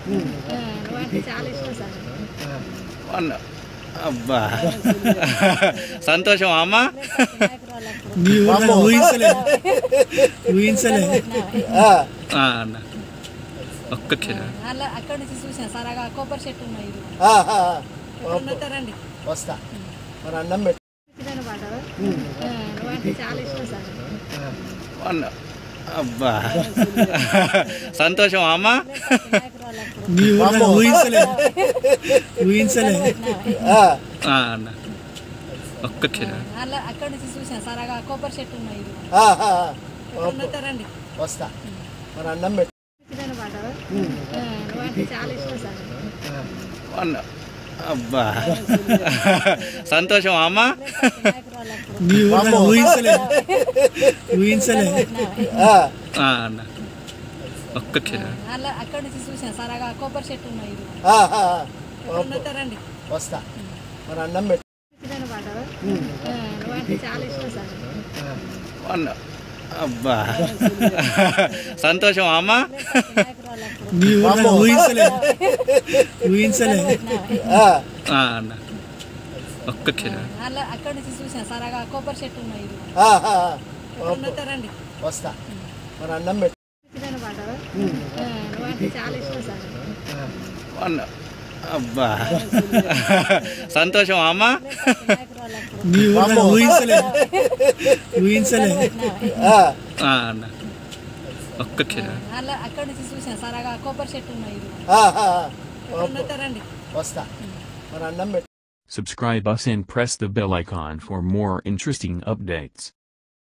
ఆ, నువ్వంటే చాలా ఇష్టం సార్ అన్న అబ్బా సంతోషం అమ్మ నాయకురాలప్పుడు నీ ఊళ్ళో ఊహించలే ఊహించలే ఆ, అన్న ఒక్క క్షణం అలా అక్కడి నుంచి చూసాను సార్ ఆ కొబ్బరి చెట్టు ఉన్నాయి ఇది. ఆహా. ఎక్కడున్నా ఉంటారండి వస్తా మరి అన్నం పెట్టు ఇదన్న పాట ఆ, నువ్వంటే చాలా ఇష్టం సార్ అన్న అబ్బా సంతోషం అమ్మ నాయకురాలప్పుడు నీ ఊళ్ళో ఊహించలే ఊహించలే ఆ. ఆ, అన్న ఒక్క క్షణం అలా అక్కడి నుంచి చూసాను సార్ ఆ కొబ్బరి చెట్టు ఉన్నాయి ఇది. ఆహా. ఎక్కడున్నా ఉంటారండి వస్తా మరి అన్నం పెట్టు ఇదన్న పాట ఆ, నువ్వంటే చాలా ఇష్టం సార్ అన్న అబ్బా సంతోషం అమ్మ నాయకురాలప్పుడు నీ ఊళ్ళో ఊహించలే ఊహించలే ఆ. ఆ, అన్న ఒక్క క్షణం అలా అక్కడి నుంచి చూసాను సార్ ఆ కొబ్బరి చెట్టు ఉన్నాయి ఇది. ఆహా. ఎక్కడున్నా ఉంటారండి వస్తా మరి అన్నం పెట్టు ఇదన్న పాట ఆ, నువ్వంటే చాలా ఇష్టం సార్ అన్న అబ్బా సంతోషం అమ్మ నాయకురాలప్పుడు నీ ఊళ్ళో ఊహించలే ఊహించలే ఆ. ఆ, అన్న ఒక్క క్షణం అలా అక్కడి నుంచి చూసాను సార్ ఆ కొబ్బరి చెట్టు ఉన్నాయి ఇది. ఆహా. ఎక్కడున్నా ఉంటారండి వస్తా మరి అన్నం పెట్టు ఇదన్న పాట ఆ, నువ్వంటే చాలా ఇష్టం సార్ అన్న అబ్బా సంతోషం అమ్మ నాయకురాలప్పుడు నీ ఊళ్ళో ఊహించలే ఊహించలే ఆ. ఆ, అన్న ఒక్క క్షణం అలా అక్కడి నుంచి చూసాను సార్ ఆ కొబ్బరి చెట్టు ఉన్నాయి ఇది. ఆహా. ఎక్కడున్నా ఉంటారండి వస్తా మరి అన్నం పెట్టు Subscribe us and press the bell icon for more interesting updates.